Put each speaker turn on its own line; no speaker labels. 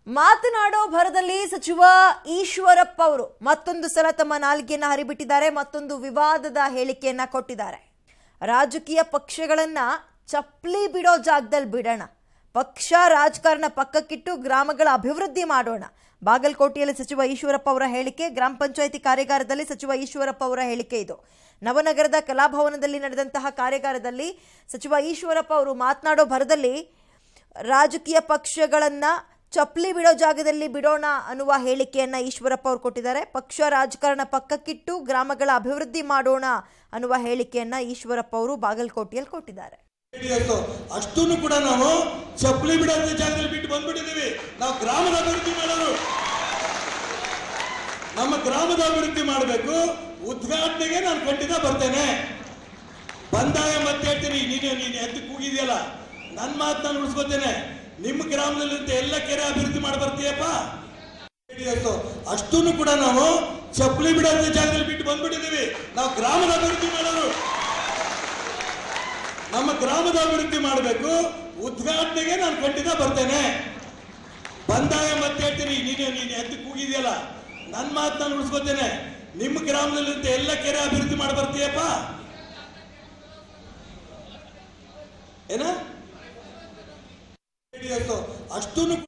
ಮಾತನಾಡೋ ಭರದಲ್ಲಿ ಸಚಿವ ಈಶ್ವರಪ್ಪ ಅವರು ಮತ್ತೊಂದು ಸಲ ತಮ್ಮ ನಾಲಿಗೆಯನ್ನ ಹರಿಬಿಟ್ಟಿದ್ದಾರೆ ಮತ್ತೊಂದು ವಿವಾದದ ಹೇಳಿಕೆಯನ್ನ ಕೊಟ್ಟಿದ್ದಾರೆ ರಾಜಕೀಯ ಪಕ್ಷಗಳನ್ನ ಚಪ್ಪಲಿ ಬಿಡೋ ಜಾಗದಲ್ಲಿ ಬಿಡೋಣ ಪಕ್ಷ ರಾಜಕಾರಣ ಪಕ್ಕಕ್ಕಿಟ್ಟು ಗ್ರಾಮಗಳ ಅಭಿವೃದ್ಧಿ ಮಾಡೋಣ ಬಾಗಲಕೋಟೆಯಲ್ಲಿ ಸಚಿವ ಈಶ್ವರಪ್ಪ ಅವರ ಹೇಳಿಕೆ ಗ್ರಾಮ ಪಂಚಾಯಿತಿ ಕಾರ್ಯಾಗಾರದಲ್ಲಿ ಸಚಿವ ಈಶ್ವರಪ್ಪ ಅವರ ಹೇಳಿಕೆ ಇದು ನವನಗರದ ಕಲಾಭವನದಲ್ಲಿ ನಡೆದಂತಹ ಕಾರ್ಯಾಗಾರದಲ್ಲಿ ಸಚಿವ ಈಶ್ವರಪ್ಪ ಅವರು ಮಾತನಾಡೋ ಭರದಲ್ಲಿ ರಾಜಕೀಯ ಪಕ್ಷಗಳನ್ನ ಚಪ್ಪಲಿ ಬಿಡೋ ಜಾಗದಲ್ಲಿ ಬಿಡೋಣ ಅನ್ನುವ ಹೇಳಿಕೆಯನ್ನ ಈಶ್ವರಪ್ಪ ಅವರು ಕೊಟ್ಟಿದ್ದಾರೆ ಪಕ್ಷ ರಾಜಕಾರಣ ಪಕ್ಕಕ್ಕಿಟ್ಟು ಗ್ರಾಮಗಳ ಅಭಿವೃದ್ಧಿ ಮಾಡೋಣ ಅನ್ನುವ ಹೇಳಿಕೆಯನ್ನ ಈಶ್ವರಪ್ಪ ಅವರು ಬಾಗಲಕೋಟೆಯಲ್ಲಿ ಕೊಟ್ಟಿದ್ದಾರೆ
ಜೆಡಿಎಸ್ ಅಷ್ಟನ್ನು ಕೂಡ ನಾವು ಚಪ್ಪಲಿ ಬಿಡೋದ ಜಾಗದಲ್ಲಿ ಬಿಟ್ಟು ಬಂದ್ಬಿಟ್ಟಿದ್ದೀವಿ ನಾವು ಗ್ರಾಮದ ಅಭಿವೃದ್ಧಿ ಮಾಡೋರು ನಮ್ಮ ಗ್ರಾಮದ ಅಭಿವೃದ್ಧಿ ಮಾಡಬೇಕು ಉದ್ಘಾಟನೆಗೆ ನಾನು ಖಂಡಿತ ಬರ್ತೇನೆ ಬಂದಾಗ ಮತ್ತೆ ಹೇಳ್ತೀನಿ ನೀನು ನೀನು ಎದ್ದು ಕೂಗಿದೆಯಲ್ಲ ನನ್ನ ಮಾತು ನಾನು ಉಳಿಸ್ಕೊತೇನೆ ನಿಮ್ಮ ಗ್ರಾಮದಲ್ಲಿಂದ ಎಲ್ಲ ಕೆರೆ ಅಭಿವೃದ್ಧಿ ಮಾಡಿ ಬರ್ತೀಯಪ್ಪ ಜೆಡಿಎಸ್ ಅಷ್ಟನ್ನು ಕೂಡ ನಾವು ಚಪ್ಪಲಿ ಬಿಡೋದ ಜಾಗದಲ್ಲಿ ಬಿಟ್ಟು ಬಂದ್ಬಿಟ್ಟಿದ್ದೀವಿ ನಾವು ಗ್ರಾಮದ ಅಭಿವೃದ್ಧಿ ಮಾಡೋರು ನಮ್ಮ ಗ್ರಾಮದ ಅಭಿವೃದ್ಧಿ ಮಾಡಬೇಕು ಉದ್ಘಾಟನೆಗೆ ನಾನು ಖಂಡಿತ ಬರ್ತೇನೆ ಬಂದಾಗ ಮತ್ತೆ ಹೇಳ್ತೀನಿ ನೀನು ನೀನು ಎದ್ದು ಕೂಗಿದೆಯಲ್ಲ ನನ್ನ ಮಾತು ನಾನು ಉಳಿಸ್ಕೊತೇನೆ ನಿಮ್ಮ ಗ್ರಾಮದಲ್ಲಿಂದ ಎಲ್ಲ ಕೆರೆ ಅಭಿವೃದ್ಧಿ ಮಾಡಿ ಬರ್ತೀಯಪ್ಪ ಏನ ಜೆಡಿಎಸ್ ಅಷ್ಟನ್ನು